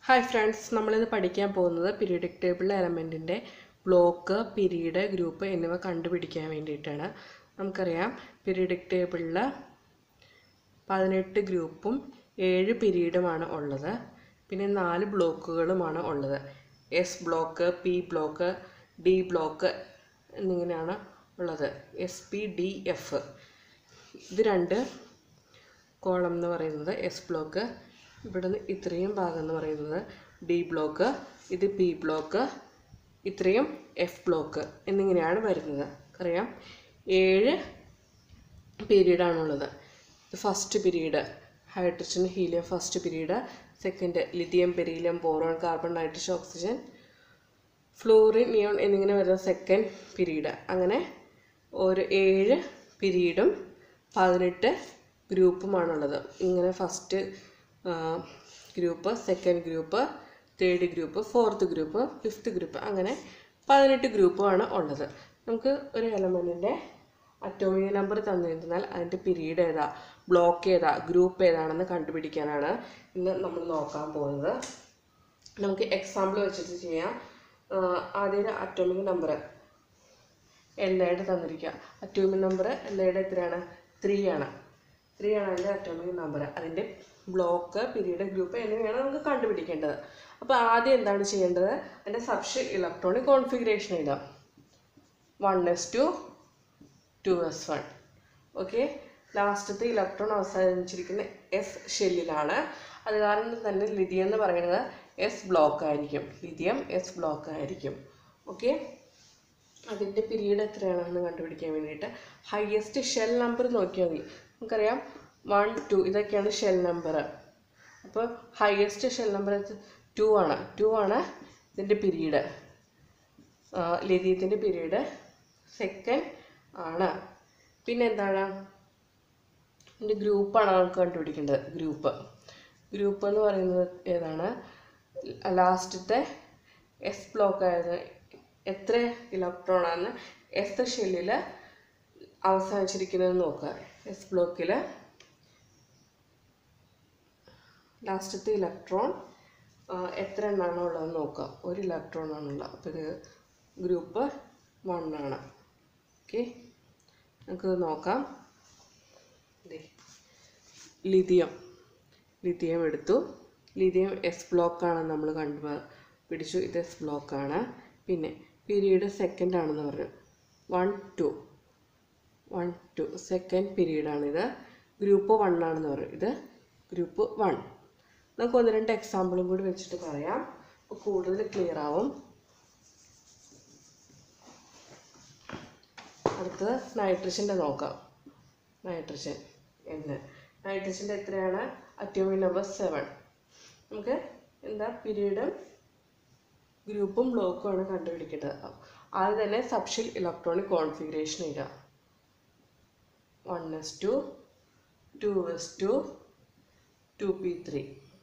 Hi friends നമ്മളിത് പഠിക്കാൻ പോകുന്നത് പീരിയഡിക് ടേബിൾ എലമെൻറ്റിൻ്റെ ബ്ലോക്ക് പിരീഡ് ഗ്രൂപ്പ് എന്നിവ കണ്ടുപിടിക്കാൻ വേണ്ടിയിട്ടാണ് നമുക്കറിയാം പീരിയഡിക് ടേബിളിൽ പതിനെട്ട് ഗ്രൂപ്പും ഏഴ് പിരീഡുമാണ് ഉള്ളത് പിന്നെ നാല് ബ്ലോക്കുകളുമാണ് ഉള്ളത് S block P block D block എന്നിങ്ങനെയാണ് ഉള്ളത് എസ് പി ഡി എഫ് ഇത് രണ്ട് കോളം എന്ന് പറയുന്നത് എസ് ബ്ലോക്ക് ഇവിടുന്ന് ഇത്രയും ഭാഗം എന്ന് പറയുന്നത് ഡി ബ്ലോക്ക് ഇത് പി ബ്ലോക്ക് ഇത്രയും എഫ് ബ്ലോക്ക് എന്നിങ്ങനെയാണ് വരുന്നത് അറിയാം ഏഴ് പീരീഡാണുള്ളത് ഇത് first period hydrogen helium first period second lithium beryllium boron carbon nitrogen oxygen fluorine neon എന്നിങ്ങനെ വരുന്ന സെക്കൻഡ് പീരീഡ് അങ്ങനെ ഒരു ഏഴ് പീരീഡും പതിനെട്ട് ഗ്രൂപ്പുമാണുള്ളത് ഇങ്ങനെ first group second group third group fourth group fifth group അങ്ങനെ പതിനെട്ട് ഗ്രൂപ്പുമാണ് ഉള്ളത് നമുക്ക് ഒരു എലമെൻറ്റിൻ്റെ അറ്റോമിക് നമ്പർ തന്നിരുന്നാൽ അതിൻ്റെ പീരീഡ് ഏതാ ബ്ലോക്ക് ഏതാ ഗ്രൂപ്പ് ഏതാണെന്ന് കണ്ടുപിടിക്കാനാണ് ഇന്ന് നമ്മൾ നോക്കാൻ പോകുന്നത് നമുക്ക് എക്സാമ്പിൾ വെച്ചിട്ട് ചെയ്യാം ആദ്യം അറ്റോമിക് നമ്പർ എല്ലയുടെ തന്നിരിക്കുക അറ്റോമിക് നമ്പർ എല്ലയുടെ എത്രയാണ് ത്രീ ആണ് ത്രീ ആണ് അതിൻ്റെ അറ്റോമിക് നമ്പർ അതിൻ്റെ ബ്ലോക്ക് പീരീഡ് ഗ്രൂപ്പ് എന്നിവയാണ് നമുക്ക് കണ്ടുപിടിക്കേണ്ടത് അപ്പോൾ ആദ്യം എന്താണ് ചെയ്യേണ്ടത് അതിൻ്റെ സബ്ഷ് ഇലക്ട്രോണിക് കോൺഫിഗറേഷൻ എഴുതാം one S two two S one okay ലാസ്റ്റത്തെ ഇലക്ട്രോൺ അവസാനിച്ചിരിക്കുന്ന എസ് ഷെല്ലിലാണ് അത് കാരണം തന്നെ ലിഥിയം എന്ന് പറയുന്നത് എസ് ബ്ലോക്ക് ആയിരിക്കും ലിഥിയം എസ് ബ്ലോക്ക് ആയിരിക്കും ഓക്കെ അതിൻ്റെ പീരീഡ് എത്രയാണെന്ന് കണ്ടുപിടിക്കാൻ വേണ്ടിയിട്ട് ഹയസ്റ്റ് ഷെൽ നമ്പർ നോക്കിയാൽ മതി നമുക്കറിയാം വൺ ടു ഇതൊക്കെയാണ് ഷെൽ നമ്പർ അപ്പോൾ ഹയസ്റ്റ് ഷെൽ നമ്പർ ടു ആണ് ടു ആണ് ഇതിൻ്റെ പീരീഡ് ലിഥിയത്തിൻ്റെ പീരീഡ് സെക്കൻഡ് ആണ് പിന്നെ എന്താണ് ഇതിൻ്റെ ഗ്രൂപ്പാണ് നമുക്ക് കണ്ടുപിടിക്കേണ്ടത് ഗ്രൂപ്പ് ഗ്രൂപ്പ് എന്ന് പറയുന്നത് ഏതാണ് ലാസ്റ്റത്തെ എസ് ബ്ലോക്ക് ആയത് എത്ര ഇലക്ട്രോൺ ആണ് എസ് ഷെല്ലിൽ അവസാനിച്ചിരിക്കുന്നത് നോക്കുക എസ് ബ്ലോക്കിൽ ലാസ്റ്റത്തെ ഇലക്ട്രോൺ എത്ര എണ്ണാണോ ഉള്ളത് നോക്കുക ഒരു ഇലക്ട്രോൺ ആണുള്ളത് അപ്പോൾ ഇത് ഗ്രൂപ്പ് വൺ ആണ് ഓക്കെ നമുക്ക് നോക്കാം ലിഥിയം ലിഥിയം എടുത്തു ലിഥിയം എസ് ബ്ലോക്കാണ് നമ്മൾ കണ്ടു പിടിച്ചു ഇത് എസ് ബ്ലോക്കാണ് പിന്നെ പീരീഡ് സെക്കൻഡ് ആണെന്ന് പറഞ്ഞു one two one two second പീരീഡാണിത് ഗ്രൂപ്പ് വൺ ആണെന്ന് പറഞ്ഞു ഇത് ഗ്രൂപ്പ് വൺ നമുക്ക് ഒന്ന് രണ്ട് എക്സാമ്പിളും കൂടി വെച്ചിട്ട് പറയാം അപ്പോൾ കൂടുതൽ ക്ലിയർ ആവും അടുത്തത് നൈട്രജൻ്റെ നോക്കാം നൈട്രജൻ എന്ന് നൈട്രജൻ്റെ എത്രയാണ് അറ്റോമിക് നമ്പർ സെവൻ നമുക്ക് എന്താ പീരീഡും ഗ്രൂപ്പും ബ്ലോക്കും ആണ് കണ്ടുപിടിക്കേണ്ടത് ആദ്യം തന്നെ സബ്ഷിൽ ഇലക്ട്രോണിക് കോൺഫിഗറേഷൻ ഇടുക one S two two S two two P three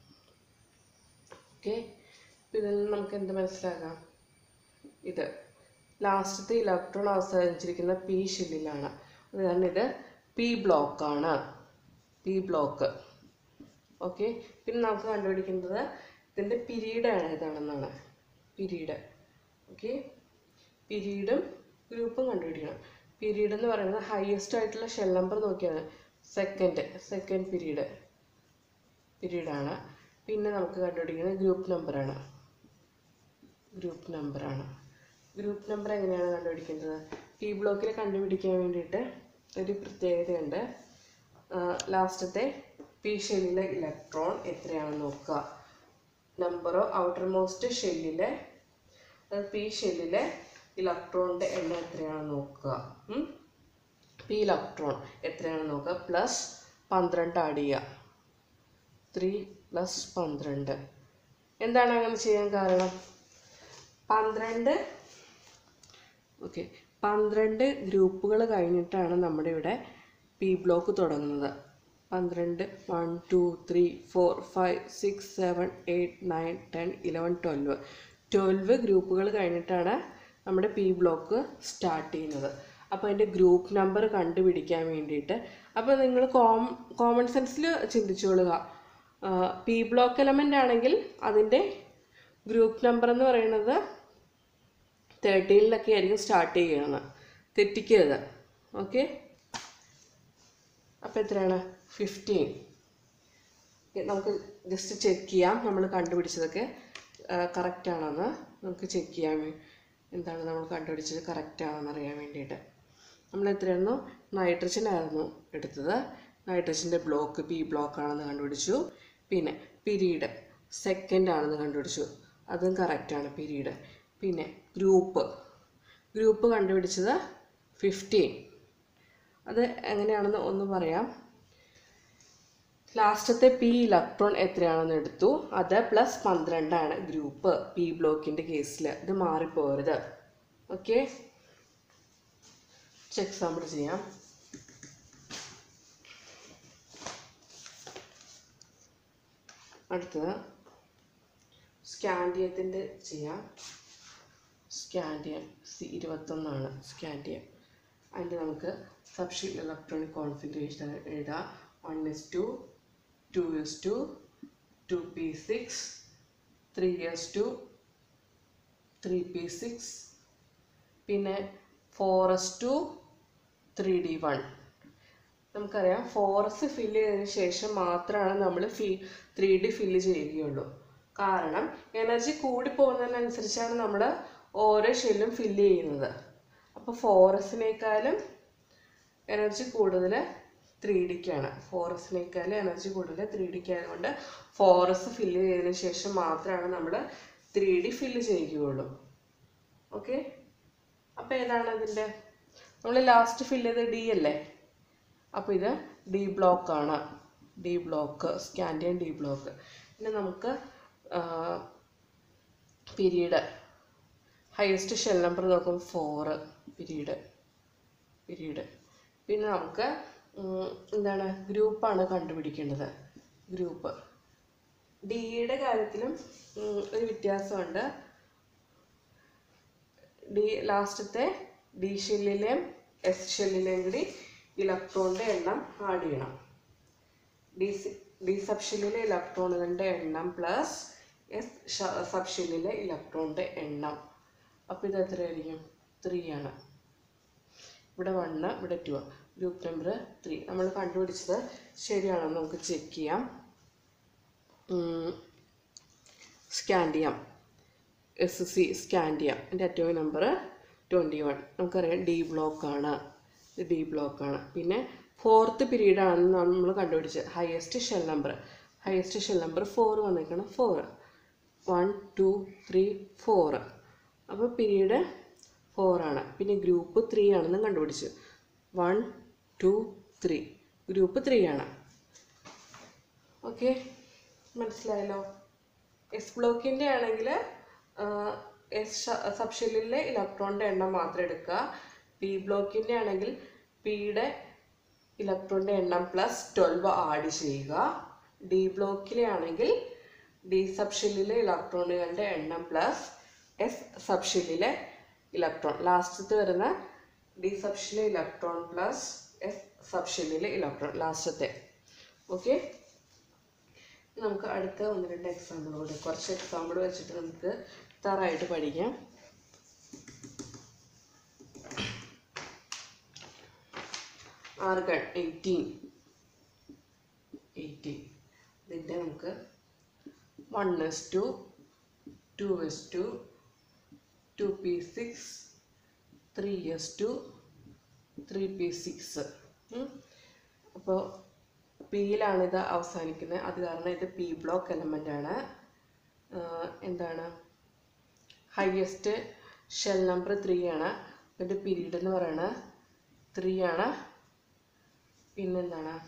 okay ഇതിൽ നിന്ന് നമുക്ക് എന്ത് മനസ്സിലാക്കാം ഇത് ലാസ്റ്റത്തെ ഇലക്ട്രോൺ അവസാനിച്ചിരിക്കുന്ന പി ഷെല്ലിലാണ് അത് കാരണം ഇത് പി ബ്ലോക്കാണ് പി ബ്ലോക്ക് ഓക്കെ പിന്നെ നമുക്ക് കണ്ടുപിടിക്കേണ്ടത് ഇതിൻ്റെ പിരീഡാണ് ഏതാണെന്നാണ് പിരീഡ് ഓക്കെ പിരീഡും ഗ്രൂപ്പും കണ്ടുപിടിക്കണം പീരീഡ് എന്ന് പറയുന്നത് ഹയസ്റ്റ് ആയിട്ടുള്ള ഷെൽ നമ്പർ നോക്കിയാണ് സെക്കൻഡ് സെക്കൻഡ് പീരീഡ് പീരീഡാണ് പിന്നെ നമുക്ക് കണ്ടുപിടിക്കുന്നത് ഗ്രൂപ്പ് നമ്പറാണ് ഗ്രൂപ്പ് നമ്പറാണ് ഗ്രൂപ്പ് നമ്പർ എങ്ങനെയാണ് കണ്ടുപിടിക്കേണ്ടത് പി ബ്ലോക്കിൽ കണ്ടുപിടിക്കാൻ വേണ്ടിയിട്ട് ഒരു പ്രത്യേകതയുണ്ട് ലാസ്റ്റത്തെ പി ഷെല്ലിലെ ഇലക്ട്രോൺ എത്രയാണെന്ന് നോക്കുക നമ്പർ ഓഫ് ഔട്ടർ മോസ്റ്റ് ഷെല്ലിലെ പി ഷെല്ലിലെ ഇലക്ട്രോണിൻ്റെ എണ്ണം എത്രയാണെന്ന് നോക്കുക പി ഇലക്ട്രോൺ എത്രയാണെന്ന് നോക്കുക പ്ലസ് പന്ത്രണ്ട് ആഡ് ചെയ്യുക ത്രീ പ്ലസ് പന്ത്രണ്ട് എന്താണ് അങ്ങനെ ചെയ്യാൻ കാരണം പന്ത്രണ്ട് ഓക്കെ പന്ത്രണ്ട് ഗ്രൂപ്പുകൾ കഴിഞ്ഞിട്ടാണ് നമ്മുടെ ഇവിടെ പി ബ്ലോക്ക് തുടങ്ങുന്നത് പന്ത്രണ്ട് one two three four five six seven eight nine ten eleven twelve twelve ഗ്രൂപ്പുകൾ കഴിഞ്ഞിട്ടാണ് നമ്മുടെ പി ബ്ലോക്ക് സ്റ്റാർട്ട് ചെയ്യുന്നത് അപ്പോൾ അതിൻ്റെ ഗ്രൂപ്പ് നമ്പർ കണ്ടുപിടിക്കാൻ വേണ്ടിയിട്ട് അപ്പോൾ നിങ്ങൾ കോം കോമൺ സെൻസിൽ ചിന്തിച്ചുകൊള്ളുക പി ബ്ലോക്ക് എലമെൻ്റ് ആണെങ്കിൽ അതിൻ്റെ ഗ്രൂപ്പ് നമ്പർ എന്ന് പറയുന്നത് തേർട്ടീനിലൊക്കെ ആയിരിക്കും സ്റ്റാർട്ട് ചെയ്യുന്നത് തെറ്റിക്കരുത് ഓക്കെ അപ്പോൾ എത്രയാണ് ഫിഫ്റ്റീൻ നമുക്ക് ജസ്റ്റ് ചെക്ക് ചെയ്യാം നമ്മൾ കണ്ടുപിടിച്ചതൊക്കെ കറക്റ്റ് ആണെന്ന് നമുക്ക് ചെക്ക് ചെയ്യാൻ വേ- എന്താണ് നമ്മൾ കണ്ടുപിടിച്ചത് കറക്റ്റ് ആണെന്ന് അറിയാൻ വേണ്ടിയിട്ട് നമ്മൾ എത്രയായിരുന്നു നൈട്രജൻ ആയിരുന്നു എടുത്തത് നൈട്രജൻ്റെ ബ്ലോക്ക് പി ബ്ലോക്ക് ആണെന്ന് കണ്ടുപിടിച്ചു പിന്നെ പിരീഡ് സെക്കൻഡ് ആണെന്ന് കണ്ടുപിടിച്ചു അതും കറക്റ്റാണ് പിരീഡ് പിന്നെ ഗ്രൂപ്പ് ഗ്രൂപ്പ് കണ്ടുപിടിച്ചത് ഫിഫ്റ്റീൻ അത് എങ്ങനെയാണെന്ന് ഒന്ന് പറയാം ലാസ്റ്റത്തെ പി ഇലക്ട്രോൺ എത്രയാണെന്ന് എടുത്തു അത് പ്ലസ് പന്ത്രണ്ടാണ് ഗ്രൂപ്പ് പി ബ്ലോക്കിൻ്റെ കേസിൽ ഇത് മാറിപ്പോരുത് ഓക്കെ എക്സാമ്പിൾ ചെയ്യാം അടുത്തത് സ്കാൻഡിയത്തിൻ്റെ ചെയ്യാം സ്കാൻഡിയം സി ഇരുപത്തൊന്നാണ് സ്കാൻഡിയം അതിൻ്റെ നമുക്ക് സബ്ഷീറ്റ് ഇലക്ട്രോണിക് കോൺഫിഗറേഷൻ എഴുതാം one S two two S two two P six three S two three P six പിന്നെ four S two three D one നമുക്കറിയാം ഫോറസ് ഫില്ല് ചെയ്തതിന് ശേഷം മാത്രമാണ് നമ്മൾ ഫി ത്രീ ഡി ഫില്ല് ചെയ്യുകയുള്ളൂ കാരണം എനർജി കൂടി പോകുന്നതിനനുസരിച്ചാണ് നമ്മൾ ഓരോ ഷെല്ലും ഫില്ല് ചെയ്യുന്നത് അപ്പോൾ ഫോറസിനേക്കാളും എനർജി കൂടുതൽ ത്രീ ഡിക്കാണ് ഫോറസിനേക്കാളും എനർജി കൂടുതൽ ത്രീ ഡിക്ക് ആയതുകൊണ്ട് ഫോറസ് ഫില്ല് ചെയ്തതിന് ശേഷം മാത്രമാണ് നമ്മൾ ത്രീ ഡി ഫില്ല് ചെയ്യുകയുള്ളൂ ഓക്കെ അപ്പോൾ ഏതാണ് അതിൻ്റെ നമ്മൾ ലാസ്റ്റ് ഫില്ല് ചെയ്ത് ഡി അല്ലേ അപ്പോൾ ഇത് ഡി ബ്ലോക്ക് ആണ് D block scandium D block പിന്നെ നമുക്ക് പീരീഡ് ഹയസ്റ്റ് ഷെൽ നമ്പർ നോക്കുമ്പോൾ ഫോറ് പീരീഡ് പീരീഡ് പിന്നെ നമുക്ക് ഉം, എന്താണ് ഗ്രൂപ്പാണ് കണ്ടുപിടിക്കേണ്ടത് ഗ്രൂപ്പ് ഡിയുടെ കാര്യത്തിലും ഉം, ഒരു വ്യത്യാസമുണ്ട് ഡി ലാസ്റ്റത്തെ ഡി ഷെല്ലിലെയും എസ് ഷെല്ലിലെയും കൂടി ഇലക്ട്രോണിൻ്റെ എണ്ണം ആഡ് ചെയ്യണം ഡി സി- ഡി സബ് ഷെല്ലിലെ ഇലക്ട്രോണുകളുടെ എണ്ണം പ്ലസ് എസ് സബ് ഷെല്ലിലെ ഇലക്ട്രോണിൻ്റെ എണ്ണം അപ്പോൾ ഇത് എത്രയായിരിക്കും ത്രീ ആണ് ഇവിടെ വണ്ണ് ഇവിടെ ടു ഗ്രൂപ്പ് നമ്പർ ത്രീ നമ്മൾ കണ്ടുപിടിച്ചത് ശരിയാണെന്ന് നമുക്ക് ചെക്ക് ചെയ്യാം സ്കാൻഡിയം എസ് സി സ്കാൻഡിയം എൻ്റെ അറ്റോമിക് നമ്പർ ട്വൻറ്റി വൺ നമുക്കറിയാം ഡി ബ്ലോക്കാണ് ഇത് ഡി ബ്ലോക്കാണ് പിന്നെ ഫോർത്ത് പീരീഡ് ആണെന്ന് നമ്മൾ കണ്ടുപിടിച്ചത് highest shell number highest shell number four വന്നേക്കണം four one two three four അപ്പോൾ പീരീഡ് ഫോറാണ് പിന്നെ ഗ്രൂപ്പ് ത്രീ ആണെന്ന് കണ്ടുപിടിച്ചു one two three group three ആണ് ഓക്കെ മനസ്സിലായല്ലോ എസ് ബ്ലോക്കിൻ്റെ ആണെങ്കിൽ എസ് സബ് ഷെല്ലിലെ ഇലക്ട്രോണിൻ്റെ എണ്ണം മാത്രം എടുക്കുക പി ബ്ലോക്കിൻ്റെ ആണെങ്കിൽ പിയുടെ ഇലക്ട്രോണിൻ്റെ എണ്ണം പ്ലസ് ട്വൽവ് ആഡ് ചെയ്യുക ഡി ബ്ലോക്കിലെ ആണെങ്കിൽ ഡി സബ് ഷെല്ലിലെ ഇലക്ട്രോണുകളുടെ എണ്ണം പ്ലസ് എസ് സബ് ഷെല്ലിലെ ഇലക്ട്രോൺ ലാസ്റ്റത്തെ വരുന്ന ഡി സബ് ഷെല്ലിലെ ഇലക്ട്രോൺ പ്ലസ് എസ് സബ് ഷെല്ലിലെ ഇലക്ട്രോൺ ലാസ്റ്റത്തെ ഓക്കെ നമുക്ക് അടുത്ത ഒന്ന് രണ്ട് എക്സാമ്പിൾ കൂടി കുറച്ച് എക്സാമ്പിൾ വെച്ചിട്ട് നമുക്ക് തറായിട്ട് പഠിക്കാം ആർഗൺ എയ്റ്റീൻ എയ്റ്റീൻ ഇതിൻ്റെ നമുക്ക് one S two two S two two P six three S two three P six അപ്പോൾ പിയിലാണ് ഇത് അവസാനിക്കുന്നത് അത് കാരണം ഇത് പി ബ്ലോക്ക് എലമെൻ്റ് ആണ് ആഹ് എന്താണ് ഹയസ്റ്റ് ഷെൽ നമ്പർ ത്രീ ആണ് ഇതിൻ്റെ പീരീഡ് എന്ന് പറയുന്നത് ത്രീ ആണ് പിന്നെന്താണ്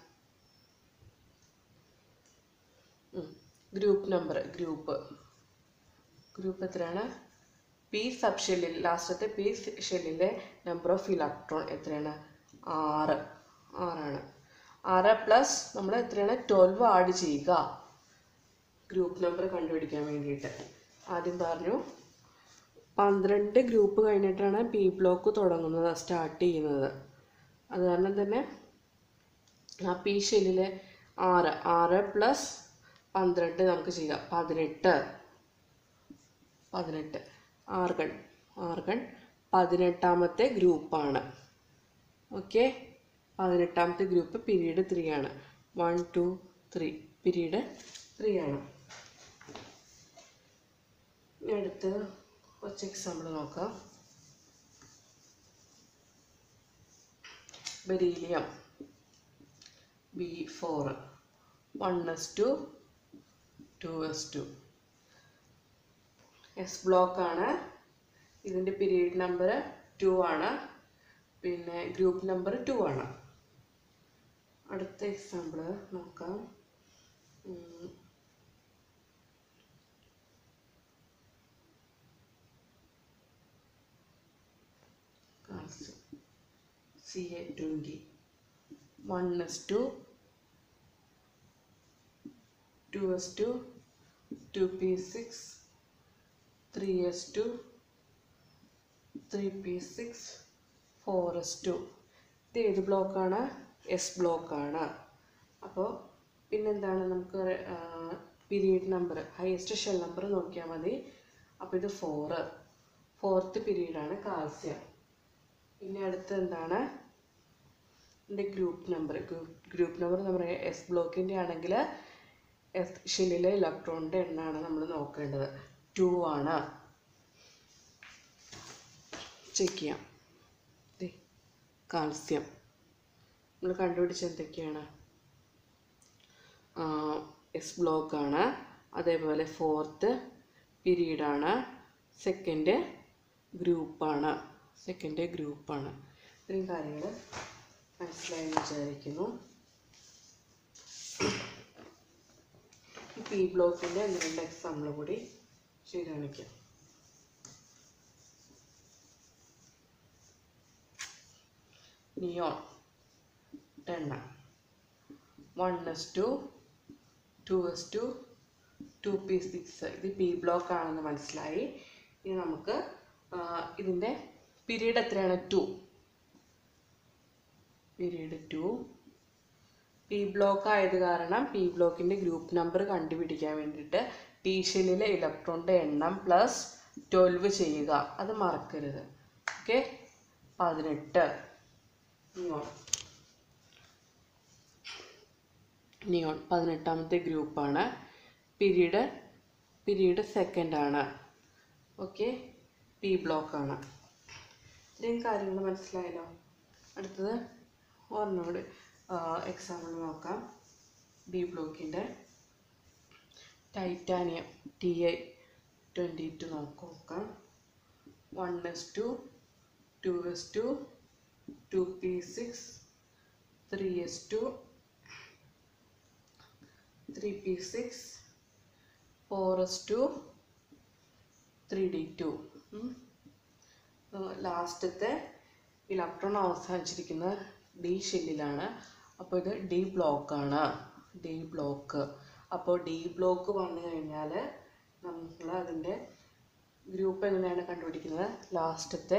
ഗ്രൂപ്പ് നമ്പർ ഗ്രൂപ്പ് ഗ്രൂപ്പ് എത്രയാണ് പി സബ് ഷെല്ലിൽ ലാസ്റ്റത്തെ പി ഷെല്ലിലെ നമ്പർ ഓഫ് ഇലക്ട്രോൺ എത്രയാണ് ആറ് ആറാണ് ആറ് പ്ലസ് നമ്മൾ എത്രയാണ് ട്വൽവ് ആഡ് ചെയ്യുക ഗ്രൂപ്പ് നമ്പർ കണ്ടുപിടിക്കാൻ വേണ്ടിയിട്ട് ആദ്യം പറഞ്ഞു പന്ത്രണ്ട് ഗ്രൂപ്പ് കഴിഞ്ഞിട്ടാണ് പി ബ്ലോക്ക് തുടങ്ങുന്നത് സ്റ്റാർട്ട് ചെയ്യുന്നത് അത് കാരണം തന്നെ ആ പി ഷെല്ലിലെ ആറ് ആറ് പ്ലസ് പന്ത്രണ്ട് നമുക്ക് ചെയ്യാം പതിനെട്ട് പതിനെട്ട് ആർഗൺ ആർഗൺ പതിനെട്ടാമത്തെ ഗ്രൂപ്പാണ് ഓക്കെ പതിനെട്ടാമത്തെ ഗ്രൂപ്പ് പീരീഡ് ത്രീ ആണ് one two three period three ആണ് ഇനി അടുത്ത് കുറച്ച് എക്സാമ്പിൾ നോക്കാം beryllium B four one S two two S two S block ആണ് ഇതിൻ്റെ പീരീഡ് നമ്പർ ടു ആണ് പിന്നെ ഗ്രൂപ്പ് നമ്പർ ടു ആണ് അടുത്ത എക്സാമ്പിൾ നോക്കാം um. Calcium C A twenty one S two two S two two P six three S two three P six four S two ഇത് ഏത് ബ്ലോക്കാണ് എസ് ബ്ലോക്കാണ് അപ്പോൾ പിന്നെന്താണ് നമുക്ക് period number highest shell number നോക്കിയാൽ മതി അപ്പോൾ ഇത് ഫോറ് ഫോർത്ത് പീരീഡാണ് കാൽസ്യം പിന്നെ അടുത്ത് എന്താണ് ഇതിൻ്റെ ഗ്രൂപ്പ് നമ്പർ ഗ്രൂപ്പ് നമ്പർ നമ്മുടെ എസ് ബ്ലോക്കിൻ്റെ ആണെങ്കിൽ എസ് ഷെല്ലിലെ ഇലക്ട്രോണിൻ്റെ എണ്ണമാണ് നമ്മൾ നോക്കേണ്ടത് ടു ആണ് ചെക്ക് ചെയ്യാം ദേ, കാൽസ്യം നമ്മൾ കണ്ടുപിടിച്ച എന്തൊക്കെയാണ് എസ് ബ്ലോക്കാണ് അതേപോലെ ഫോർത്ത് പീരീഡാണ് സെക്കൻഡ് ഗ്രൂപ്പാണ് സെക്കൻഡ് ഗ്രൂപ്പാണ് ഇത്രയും കാര്യങ്ങൾ മനസ്സിലായെന്ന് വിചാരിക്കുന്നു ഈ പി ബ്ലോക്കിൻ്റെ ഒന്ന് രണ്ട് എക്സാമ്പിൾ കൂടി ചെയ്ത് കാണിക്കാം നിയോൺ ടെണ്ണ one S two two S two two P six ഇത് പി ബ്ലോക്ക് ആണെന്ന് മനസ്സിലായി ഇനി നമുക്ക് ആ, ഇതിൻ്റെ പീരീഡ് എത്രയാണ് two period two P block ആയത് കാരണം പി ബ്ലോക്കിൻ്റെ ഗ്രൂപ്പ് നമ്പർ കണ്ടുപിടിക്കാൻ വേണ്ടിയിട്ട് പി ഷെല്ലിലെ ഇലക്ട്രോണിൻ്റെ എണ്ണം പ്ലസ് ട്വൽവ് ചെയ്യുക അത് മറക്കരുത് ഓക്കെ പതിനെട്ട് നിയോൺ നിയോൺ പതിനെട്ടാമത്തെ ഗ്രൂപ്പാണ് പീരീഡ് പീരീഡ് സെക്കൻഡ് ആണ് ഓക്കെ പി ബ്ലോക്കാണ് ഇത്രയും കാര്യങ്ങൾ മനസ്സിലായല്ലോ അടുത്തത് ഒരെണ്ണോട് എക്സാമ്പിൾ നോക്കാം ബി ബ്ലോക്കിൻ്റെ titanium T I twenty two നോക്കാം one S two two S two two P six three S two three P six four S two three D two ലാസ്റ്റത്തെ ഇലക്ട്രോൺ അവസാനിച്ചിരിക്കുന്നത് ഡി ഷെല്ലിലാണ് അപ്പോൾ ഇത് ഡി ബ്ലോക്കാണ് D block അപ്പോൾ D block വന്നു കഴിഞ്ഞാൽ നമ്മൾ അതിൻ്റെ ഗ്രൂപ്പ് എങ്ങനെയാണ് കണ്ടുപിടിക്കുന്നത് ലാസ്റ്റത്തെ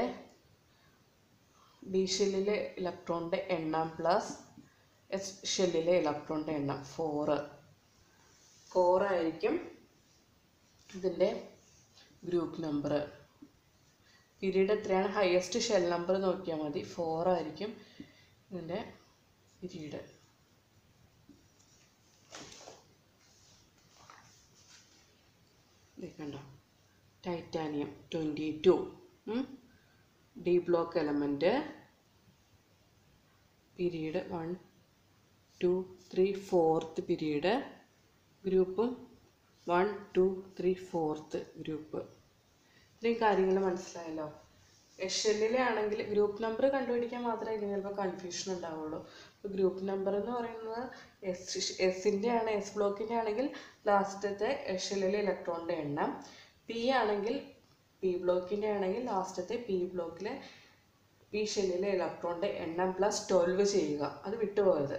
ഡി ഷെല്ലിലെ ഇലക്ട്രോണിൻ്റെ എണ്ണം പ്ലസ് എസ് ഷെല്ലിലെ ഇലക്ട്രോണിൻ്റെ എണ്ണം ഫോറ് ഫോറായിരിക്കും ഇതിൻ്റെ ഗ്രൂപ്പ് നമ്പർ പീരീഡ് എത്രയാണ് ഹയസ്റ്റ് ഷെൽ നമ്പർ നോക്കിയാൽ മതി ഫോർ ആയിരിക്കും ഇതിൻ്റെ പീരീഡ് കണ്ടോ titanium twenty two D block element period one two three fourth period group one two three fourth group ഇത്രയും കാര്യങ്ങൾ മനസ്സിലായല്ലോ എഷെല്ലിലെ ആണെങ്കിൽ ഗ്രൂപ്പ് നമ്പർ കണ്ടുപിടിക്കാൻ മാത്രമായിരിക്കും ചിലപ്പോൾ കൺഫ്യൂഷൻ ഉണ്ടാവുള്ളൂ ഇപ്പോൾ ഗ്രൂപ്പ് നമ്പർ എന്ന് പറയുന്നത് എസ് എസിൻ്റെ ആണ് എസ് ബ്ലോക്കിൻ്റെ ആണെങ്കിൽ ലാസ്റ്റത്തെ എഷെല്ലിലെ ഇലക്ട്രോണിൻ്റെ എണ്ണം പി ആണെങ്കിൽ പി ബ്ലോക്കിൻ്റെ ആണെങ്കിൽ ലാസ്റ്റത്തെ പി ബ്ലോക്കിലെ പി ഷെല്ലിലെ ഇലക്ട്രോണിൻ്റെ എണ്ണം പ്ലസ് ട്വൽവ് ചെയ്യുക അത് വിട്ടുപോയത്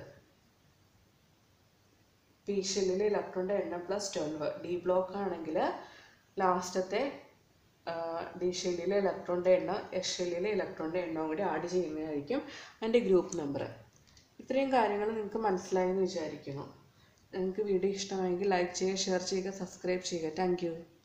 പി ഷെല്ലിലെ ഇലക്ട്രോണിൻ്റെ എണ്ണം പ്ലസ് ട്വൽവ് ഡി ബ്ലോക്ക് ആണെങ്കിൽ ലാസ്റ്റത്തെ ഡി ഷെല്ലിലെ ഇലക്ട്രോണിൻ്റെ എണ്ണം എസ് ഷെല്ലിലെ ഇലക്ട്രോണിൻ്റെ എണ്ണവും കൂടി ആഡ് ചെയ്യുന്നതായിരിക്കും അതിൻ്റെ ഗ്രൂപ്പ് നമ്പർ ഇത്രയും കാര്യങ്ങൾ നിങ്ങൾക്ക് മനസ്സിലായെന്ന് വിചാരിക്കുന്നു നിങ്ങൾക്ക് വീഡിയോ ഇഷ്ടമായെങ്കിൽ ലൈക്ക് ചെയ്യുക ഷെയർ ചെയ്യുക സബ്സ്ക്രൈബ് ചെയ്യുക താങ്ക്